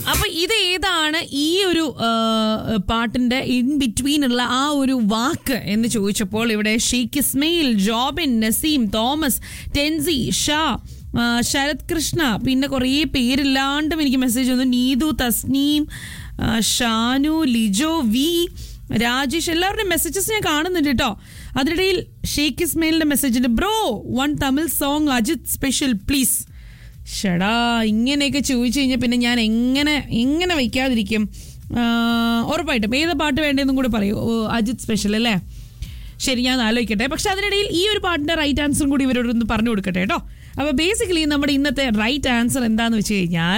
അപ്പൊ ഇത് ഏതാണ് ഈ ഒരു ആ, പാട്ടിന്റെ ഇൻ ബിറ്റ്വീൻ ഉള്ള ആ ഒരു വാക്ക് എന്ന് ചോദിച്ചപ്പോൾ ഇവിടെ ഷെയ്ഖ് ഇസ്മയിൽ ജോബിൻ നസീം തോമസ് ടെൻസി ഷാ ആ, ശരത് കൃഷ്ണ പിന്നെ കുറേ പേരില്ലാണ്ടും എനിക്ക് മെസ്സേജ് വന്നു നീതു തസ്നീം ആ, ഷാനു ലിജോ വി രാജേഷ് എല്ലാവരുടെയും മെസ്സേജസ് ഞാൻ കാണുന്നുണ്ട് കേട്ടോ അതിനിടയിൽ ഷെയ്ഖ് ഇസ്മയിലിന്റെ മെസ്സേജ് ഉണ്ട് bro one Tamil song Ajith special please ഷടാ ഇങ്ങനെയൊക്കെ ചോദിച്ചു കഴിഞ്ഞാൽ പിന്നെ ഞാൻ എങ്ങനെ എങ്ങനെ വയ്ക്കാതിരിക്കും ആ, ഉറപ്പായിട്ടും ഏത് പാട്ട് വേണ്ടതെന്നും കൂടെ പറയൂ ഓ, അജിത് സ്പെഷ്യൽ അല്ലേ ശരി ഞാൻ ആലോചിക്കട്ടെ പക്ഷെ അതിനിടയിൽ ഈ ഒരു പാട്ടിന്റെ റൈറ്റ് ആൻസറും കൂടി ഇവരോടൊന്ന് പറഞ്ഞു കൊടുക്കട്ടെ കേട്ടോ അപ്പൊ ബേസിക്കലി നമ്മുടെ ഇന്നത്തെ റൈറ്റ് ആൻസർ എന്താന്ന് വെച്ച് കഴിഞ്ഞാൽ